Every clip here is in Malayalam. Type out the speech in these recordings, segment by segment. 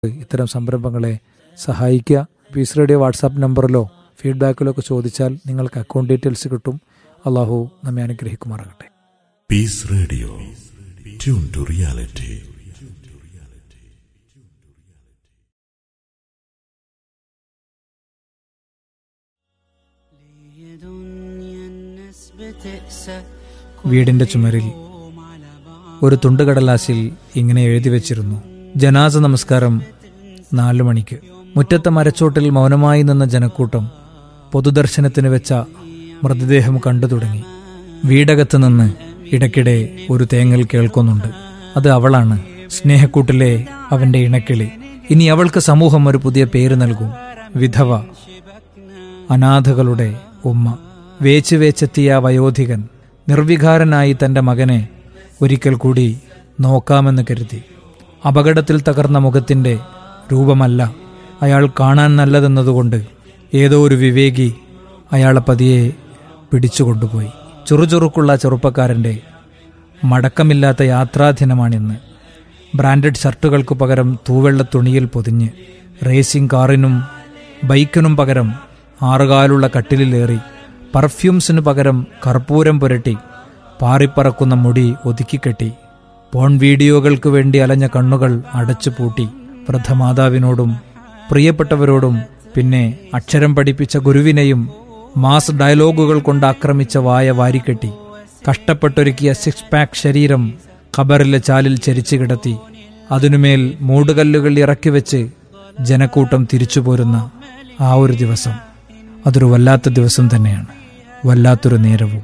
ഇത്തരം സംരംഭങ്ങളെ സഹായിക്കുക പീസ് റേഡിയോ വാട്സാപ്പ് നമ്പറിലോ ഫീഡ്ബാക്കിലോ ഒക്കെ ചോദിച്ചാൽ നിങ്ങൾക്ക് അക്കൗണ്ട് ഡീറ്റെയിൽസ് കിട്ടും അള്ളാഹു നമ്മെ അനുഗ്രഹിക്കുമാറാകട്ടെ Peace Radio. Tune to reality. വീടിന്റെ ചുമരിൽ ഒരു തുണ്ടുകടലാസിൽ ഇങ്ങനെ എഴുതി വെച്ചിരുന്നു ജനാസ നമസ്കാരം നാലു മണിക്ക് മുറ്റത്തെ മരച്ചോട്ടിൽ മൗനമായി നിന്ന ജനക്കൂട്ടം പൊതുദർശനത്തിന് വെച്ച മൃതദേഹം കണ്ടു തുടങ്ങി വീടകത്ത് നിന്ന് ഇടയ്ക്കിടെ ഒരു തേങ്ങൽ കേൾക്കുന്നുണ്ട് അത് അവളാണ് സ്നേഹക്കൂട്ടിലെ അവന്റെ ഇണക്കിളി ഇനി അവൾക്ക് സമൂഹം ഒരു പുതിയ പേര് നൽകും വിധവ അനാഥകളുടെ ഉമ്മ വേച്ച് വേച്ചെത്തിയ ആ വയോധികൻ നിർവികാരനായി തന്റെ മകനെ ഒരിക്കൽ കൂടി നോക്കാമെന്ന് കരുതി അപകടത്തിൽ തകർന്ന മുഖത്തിന്റെ രൂപമല്ല അയാൾ കാണാൻ നല്ലതെന്നതുകൊണ്ട് ഏതോ ഒരു വിവേകി അയാളെ പതിയെ പിടിച്ചുകൊണ്ടുപോയി ചുറുചുറുക്കുള്ള ചെറുപ്പക്കാരന്റെ മടക്കമില്ലാത്ത യാത്രാദിനമാണിന്ന് ബ്രാൻഡഡ് ഷർട്ടുകൾക്ക് പകരം തൂവെള്ള തുണിയിൽ പൊതിഞ്ഞ് റേസിംഗ് കാറിനും ബൈക്കിനും പകരം ആറുകാലുള്ള കട്ടിലിലേറി പെർഫ്യൂംസിനു പകരം കർപ്പൂരം പുരട്ടി പാറിപ്പറക്കുന്ന മുടി ഒതുക്കിക്കെട്ടി പോൺ വീഡിയോകൾക്ക് വേണ്ടി അലഞ്ഞ കണ്ണുകൾ അടച്ചുപൂട്ടി വൃദ്ധമാതാവിനോടും പ്രിയപ്പെട്ടവരോടും പിന്നെ അക്ഷരം പഠിപ്പിച്ച ഗുരുവിനെയും മാസ് ഡയലോഗുകൾ കൊണ്ട് ആക്രമിച്ച വായ വാരിക്കെട്ടി കഷ്ടപ്പെട്ടൊരുക്കിയ സിക്സ് പാക്ക് ശരീരം ഖബറിലെ ചാലിൽ ചരിച്ചു കിടത്തി അതിനുമേൽ മൂടുകല്ലുകൾ ഇറക്കി വെച്ച് ജനക്കൂട്ടം തിരിച്ചു പോരുന്ന ആ ഒരു ദിവസം അതൊരു വല്ലാത്ത ദിവസം തന്നെയാണ് വല്ലാത്തൊരു നേരവും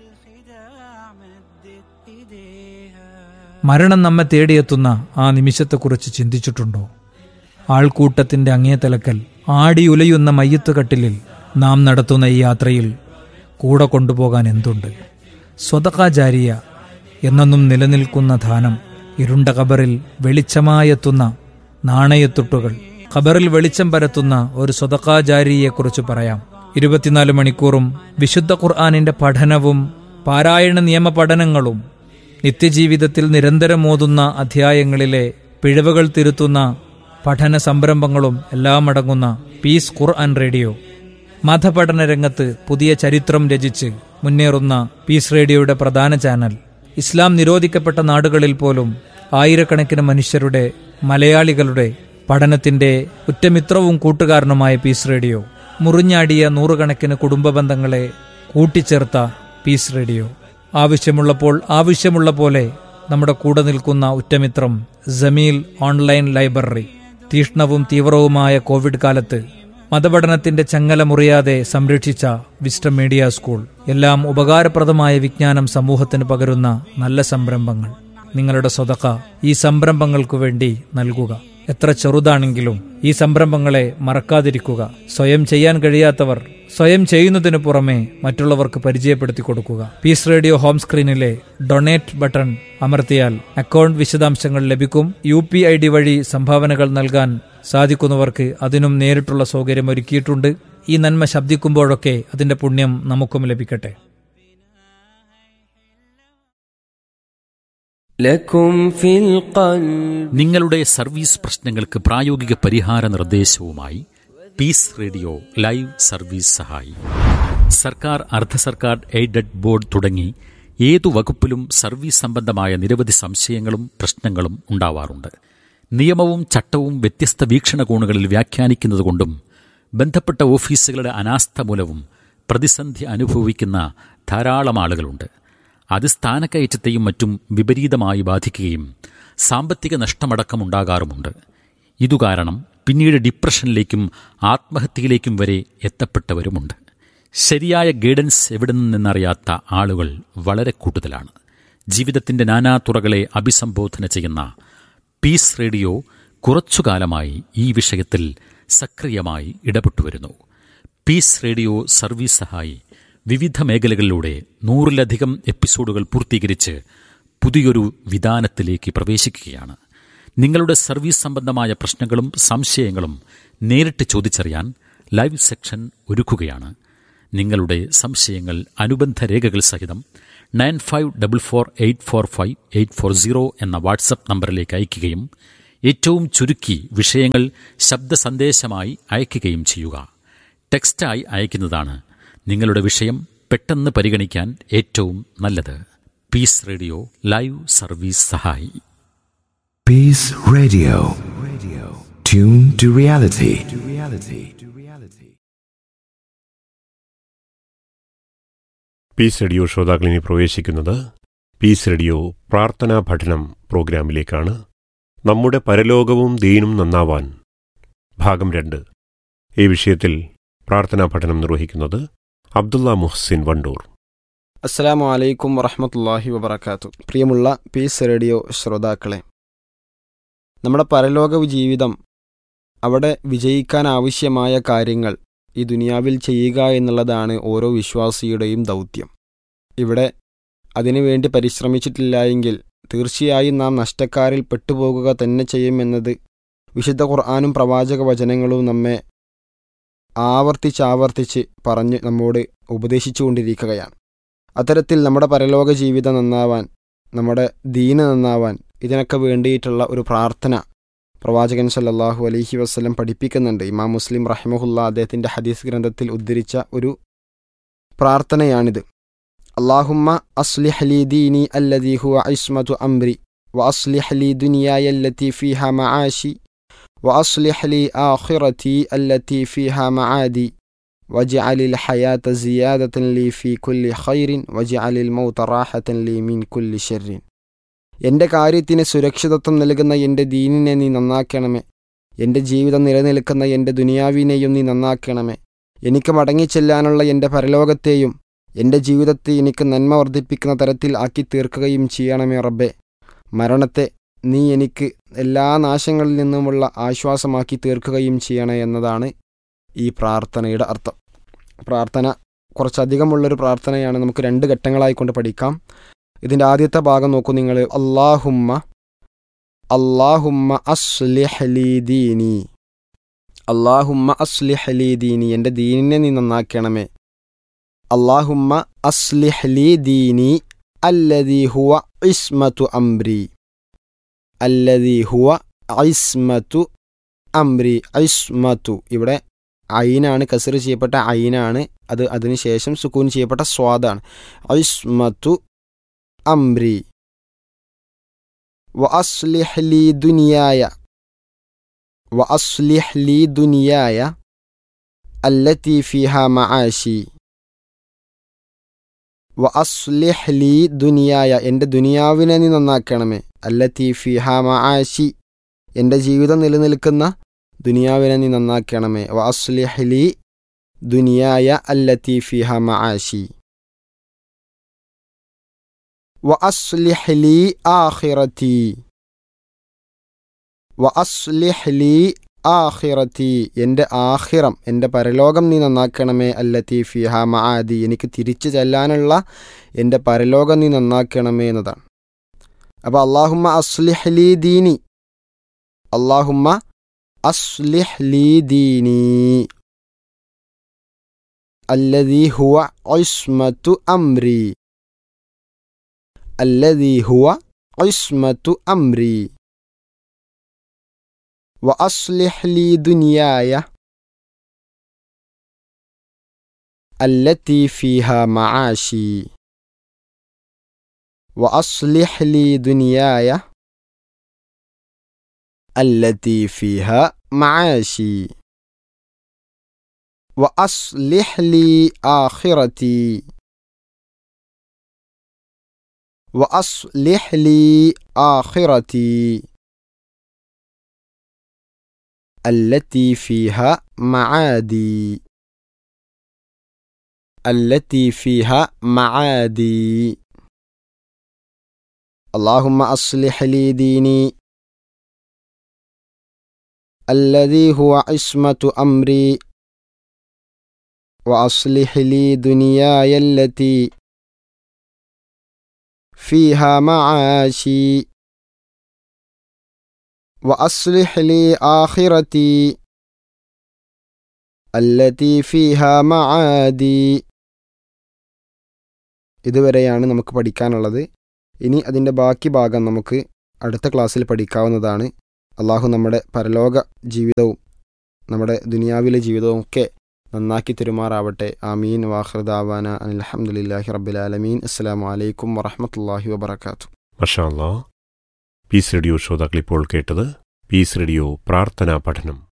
മരണം നമ്മെ തേടിയെത്തുന്ന ആ നിമിഷത്തെക്കുറിച്ച് ചിന്തിച്ചിട്ടുണ്ടോ ആൾക്കൂട്ടത്തിന്റെ അങ്ങേതലക്കൽ ആടിയുലയുന്ന മയ്യത്ത് കട്ടിലിൽ നാം നടത്തുന്ന ഈ യാത്രയിൽ കൂടെ കൊണ്ടുപോകാൻ എന്തുണ്ട് സ്വതകാചാരിയ എന്നെന്നും നിലനിൽക്കുന്ന ധാനം ഇരുണ്ട കബറിൽ വെളിച്ചമായെത്തുന്ന നാണയത്തുട്ടുകൾ ഖബറിൽ വെളിച്ചം പരത്തുന്ന ഒരു സ്വതകാചാരിയെക്കുറിച്ച് പറയാം ഇരുപത്തിനാല് മണിക്കൂറും വിശുദ്ധ ഖുർആാനിന്റെ പഠനവും പാരായണ നിയമ പഠനങ്ങളും നിത്യജീവിതത്തിൽ നിരന്തരം ഓതുന്ന അധ്യായങ്ങളിലെ പിഴവുകൾ തിരുത്തുന്ന പഠന സംരംഭങ്ങളും എല്ലാം അടങ്ങുന്ന പീസ് ഖുർആൻ റേഡിയോ മതപഠന രംഗത്ത് പുതിയ ചരിത്രം രചിച്ച് മുന്നേറുന്ന പീസ് റേഡിയോയുടെ പ്രധാന ചാനൽ ഇസ്ലാം നിരോധിക്കപ്പെട്ട നാടുകളിൽ പോലും ആയിരക്കണക്കിന് മനുഷ്യരുടെ മലയാളികളുടെ പഠനത്തിന്റെ ഉറ്റമിത്രവും കൂട്ടുകാരനുമായ പീസ് റേഡിയോ മുറിഞ്ഞാടിയ നൂറുകണക്കിന് കുടുംബ ബന്ധങ്ങളെ കൂട്ടിച്ചേർത്ത പീസ് റേഡിയോ ആവശ്യമുള്ളപ്പോൾ ആവശ്യമുള്ള പോലെ നമ്മുടെ കൂടെ നിൽക്കുന്ന ഉറ്റമിത്രം ജമീൽ ഓൺലൈൻ ലൈബ്രറി തീഷ്ണവും തീവ്രവുമായ കോവിഡ് കാലത്ത് മതപഠനത്തിന്റെ ചങ്ങല മുറിയാതെ സംരക്ഷിച്ച വിസ്റ്റം മീഡിയ സ്കൂൾ എല്ലാം ഉപകാരപ്രദമായ വിജ്ഞാനം സമൂഹത്തിന് പകരുന്ന നല്ല സംരംഭങ്ങൾ നിങ്ങളുടെ സ്വതക്ക ഈ സംരംഭങ്ങൾക്കു വേണ്ടി നൽകുക എത്ര ചെറുതാണെങ്കിലും ഈ സംരംഭങ്ങളെ മറക്കാതിരിക്കുക സ്വയം ചെയ്യാൻ കഴിയാത്തവർ സ്വയം ചെയ്യുന്നതിനു പുറമെ മറ്റുള്ളവർക്ക് പരിചയപ്പെടുത്തി കൊടുക്കുക പീസ് റേഡിയോ ഹോം സ്ക്രീനിലെ ഡൊണേറ്റ് ബട്ടൺ അമർത്തിയാൽ അക്കൗണ്ട് വിശദാംശങ്ങൾ ലഭിക്കും യു പി ഐ ഡി വഴി സംഭാവനകൾ നൽകാൻ സാധിക്കുന്നവർക്ക് അതിനും നേരിട്ടുള്ള സൗകര്യം ഒരുക്കിയിട്ടുണ്ട് ഈ നന്മ ശബ്ദിക്കുമ്പോഴൊക്കെ അതിന്റെ പുണ്യം നമുക്കും ലഭിക്കട്ടെ لكم في القلب നിങ്ങളുടെ സർവീസ് പ്രശ്നങ്ങൾക്ക് പ്രായോഗിക പരിഹാര നിർദ്ദേശവുമായി പീസ് റേഡിയോ ലൈവ് സർവീസ് സഹായി സർക്കാർ അർദ്ധ സർക്കാർ എയ്ഡഡ് ബോർഡ് തുടങ്ങി ഏതു വകുപ്പിലും സർവീസ് സംബന്ധമായ നിരവധി സംശയങ്ങളും പ്രശ്നങ്ങളും ഉണ്ടാവാറുണ്ട് നിയമവും ചട്ടവും വ്യത്യസ്ത വീക്ഷണകോണുകളിൽ വ്യാഖ്യാനിക്കുന്നതുകൊണ്ടും ബന്ധപ്പെട്ട ഓഫീസുകളുടെ അനാസ്ഥ മൂലവും പ്രതിസന്ധി അനുഭവിക്കുന്ന ധാരാളം ആളുകളുണ്ട് അത് സ്ഥാനക്കയറ്റത്തെയും മറ്റും വിപരീതമായി ബാധിക്കുകയും സാമ്പത്തിക നഷ്ടമടക്കമുണ്ടാകാറുമുണ്ട് ഇതുകാരണം പിന്നീട് ഡിപ്രഷനിലേക്കും ആത്മഹത്യയിലേക്കും വരെ എത്തപ്പെട്ടവരുമുണ്ട് ശരിയായ ഗൈഡൻസ് എവിടെ നിന്നെന്നറിയാത്ത ആളുകൾ വളരെ കൂടുതലാണ് ജീവിതത്തിന്റെ നാനാതുറകളെ അഭിസംബോധന ചെയ്യുന്ന പീസ് റേഡിയോ കുറച്ചുകാലമായി ഈ വിഷയത്തിൽ സക്രിയമായി ഇടപെട്ടുവരുന്നു പീസ് റേഡിയോ സർവീസ് സഹായി വിവിധ മേഖലകളിലൂടെ നൂറിലധികം എപ്പിസോഡുകൾ പൂർത്തീകരിച്ച് പുതിയൊരു വിധാനത്തിലേക്ക് പ്രവേശിക്കുകയാണ് നിങ്ങളുടെ സർവീസ് സംബന്ധമായ പ്രശ്നങ്ങളും സംശയങ്ങളും നേരിട്ട് ചോദിച്ചറിയാൻ ലൈവ് സെക്ഷൻ ഒരുക്കുകയാണ് നിങ്ങളുടെ സംശയങ്ങൾ അനുബന്ധ രേഖകൾ സഹിതം nine five double four eight four five eight four zero എന്ന വാട്സപ്പ് നമ്പറിലേക്ക് അയയ്ക്കുകയും ഏറ്റവും ചുരുക്കി വിഷയങ്ങൾ ശബ്ദ സന്ദേശമായി അയക്കുകയും ചെയ്യുക ടെക്സ്റ്റായി അയക്കുന്നതാണ് നിങ്ങളുടെ വിഷയം പെട്ടെന്ന് പരിഗണിക്കാൻ ഏറ്റവും നല്ലത് പീസ് റേഡിയോ ലൈവ് സർവീസ് സഹായി Peace Radio. Radio. Tune to reality. To reality. To reality. Peace Radio ശ്രോതാക്കളിനി പ്രവേശിക്കുന്നത് പീസ് റേഡിയോ പ്രാർത്ഥനാ പഠനം പ്രോഗ്രാമിലേക്കാണ് നമ്മുടെ പരലോകവും ദീനും നന്നാവാൻ ഭാഗം രണ്ട് ഈ വിഷയത്തിൽ പ്രാർത്ഥനാ പഠനം നിർവഹിക്കുന്നത് അബ്ദുള്ള മുഹ്സിൻ വണ്ടൂർ അസ്സലാമു അലൈക്കും വറഹമത്തല്ലാഹി വബർക്കാത്തു പ്രിയമുള്ള പീസ് റേഡിയോ ശ്രോതാക്കളെ നമ്മുടെ പരലോക ജീവിതം അവിടെ വിജയിക്കാൻ ആവശ്യമായ കാര്യങ്ങൾ ഈ ദുനിയാവിൽ ചെയ്യുക എന്നുള്ളതാണ് ഓരോ വിശ്വാസിയുടെയും ദൗത്യം ഇവിടെ അതിനുവേണ്ടി പരിശ്രമിച്ചിട്ടില്ല എങ്കിൽ തീർച്ചയായും നാം നഷ്ടക്കാരിൽ പെട്ടുപോകുക തന്നെ ചെയ്യുമെന്നത് വിശുദ്ധ ഖുർആാനും പ്രവാചക വചനങ്ങളും നമ്മെ ആവർത്തിച്ചാവർത്തിച്ച് പറഞ്ഞ് നമ്മോട് ഉപദേശിച്ചുകൊണ്ടിരിക്കുകയാണ് അത്തരത്തിൽ നമ്മുടെ പരലോക ജീവിതം നന്നാവാൻ നമ്മുടെ ദീന നന്നാവാൻ ഇതിനൊക്കെ വേണ്ടിയിട്ടുള്ള ഒരു പ്രാർത്ഥന പ്രവാചകൻ സല്ലല്ലാഹു അലൈഹി വസ്ലം പഠിപ്പിക്കുന്നുണ്ട് ഇമാം മുസ്ലിം റഹിമഹുല്ല അദ്ദേഹത്തിൻ്റെ ഹദീസ് ഗ്രന്ഥത്തിൽ ഉദ്ധരിച്ച ഒരു പ്രാർത്ഥനയാണിത് അള്ളാഹുമ്മ അസ്ലിഹ് ലി ദീനി അല്ലദീ ഹുവ ഇസ്മതു അംരി വ അസ്ലിഹ് ലി ദുനിയായ അല്ലത്തി ഫീഹ മആശി വ അസ്ലിഹ് ലി ആഖിറതി അല്ലത്തി ഫീഹ മആദി واجعل الحياة زيادة لي في كل خير واجعل الموت راحة لي من كل شر എൻ്റെ കാര്യത്തിന് സുരക്ഷിതത്വം നൽകുന്ന എൻ്റെ ദീനിനെ നീ നന്നാക്കണമേ എൻ്റെ ജീവിതം നിലനിൽക്കുന്ന എൻ്റെ ദുനിയാവിനെയും നീ നന്നാക്കണമേ എനിക്ക് മടങ്ങിച്ചെല്ലാനുള്ള എൻ്റെ പരലോകത്തെയും എൻ്റെ ജീവിതത്തെ എനിക്ക് നന്മ വർദ്ധിപ്പിക്കുന്ന തരത്തിൽ ആക്കി തീർക്കുകയും ചെയ്യണമേ റബ്ബേ മരണത്തെ നീ എനിക്ക് എല്ലാ നാശങ്ങളിൽ നിന്നുമുള്ള ആശ്വാസമാക്കി തീർക്കുകയും ചെയ്യണേ എന്നതാണ് ഈ പ്രാർത്ഥനയുടെ അർത്ഥം പ്രാർത്ഥന കുറച്ചധികമുള്ളൊരു പ്രാർത്ഥനയാണ് നമുക്ക് രണ്ട് ഘട്ടങ്ങളായിക്കൊണ്ട് പഠിക്കാം ഇതിൻ്റെ ആദ്യത്തെ ഭാഗം നോക്കൂ നിങ്ങൾ അള്ളാഹുമ്മ അള്ളാഹുമ്മ അസ്ലിഹലി ദീനി അള്ളാഹുമ്മ അസ്ലിഹലി ദീനി എൻ്റെ ദീനിനെ നീ നന്നാക്കണമേ അള്ളാഹുമ്മ അസ്ലിഹലി ദീനി അല്ലദീ ഹുവ ഇസ്മതു അംരി അല്ലദീ ഹുവ ഐസ്മതു അംരി ഐസ്മതു ഇവിടെ ഐനാണ് കസർ ചെയ്യപ്പെട്ട ഐനാണ് അത് അതിനുശേഷം സുക്കൂൻ ചെയ്യപ്പെട്ട സ്വാദാണ് ഐസ്മതു അംരി വ അസ്ലിഹ് ലി ദുനിയായ വ അസ്ലിഹ് ലി ദുനിയായ അല്ലത്തി ഫിഹ മആശി വ അസ്ലിഹ് ലി ദുനിയായ എൻ്റെ ദുനിയാവിനെ നീ നന്നാക്കണമേ അല്ലത്തി ഫിഹ മആശി എൻ്റെ ജീവിതം നിലനിൽക്കുന്ന ദുനിയാവിനെ നീ നന്നാക്കണമേ വ അസ്ലിഹ് ലി ദുനിയായ അല്ലത്തി ഫിഹ മആശി വ അസ്ലിഹ് ലി ആഖിറതി വ അസ്ലിഹ് ലി ആഖിറതി എൻ്റെ ആഖിറം എൻ്റെ പരലോകം നീ നന്നാക്കണമേ അല്ലത്തി ഫിഹ മആദി എനിക്ക് തിരിച്ചു ചെല്ലാനുള്ള എൻ്റെ പരലോകം നീ നന്നാക്കണമേ എന്നതാണ് അപ്പോൾ അള്ളാഹുമ്മ അസ്ലിഹ് ലി ദീനി അള്ളാഹുമ്മ അസ്ലിഹ് ലി ദീനി الذي هو عصمة أمري الذي هو عصمة أمري وأصلح لي دنياي التي فيها معاشي وأصلح لي دنياي التي فيها معاشي وأصلح لي آخرتي وأصلح لي آخرتي التي فيها معادي التي فيها معادي اللهم أصلح لي ديني الذي هو عصمة أمري وأصلح لي دنياي التي فيها معاشي وأصلح لي آخرتي التي فيها معادي ഇതുവരെയാണ് നമുക്ക് പഠിക്കാനുള്ളത് ഇനി അതിൻ്റെ ബാക്കി ഭാഗം നമുക്ക് അടുത്ത ക്ലാസ്സിൽ പഠിക്കാവുന്നതാണ് അള്ളാഹു നമ്മുടെ പരലോക ജീവിതവും നമ്മുടെ ദുനിയാവിലെ ജീവിതവും ഒക്കെ നന്നാക്കി തെരുമാറാവട്ടെ ആമീൻ വാഹൃദാവാന അലഹമുല്ലാഹി റബ്ബുലാലമീൻ അസ്സാം വലൈക്കും വറഹമത്തല്ലാഹി വബർക്കാത്തു മഷാല്ലാ പീസ് റേഡിയോ ശ്രോതാക്കൾ ഇപ്പോൾ കേട്ടത് പീസ് റേഡിയോ പ്രാർത്ഥനാ പഠനം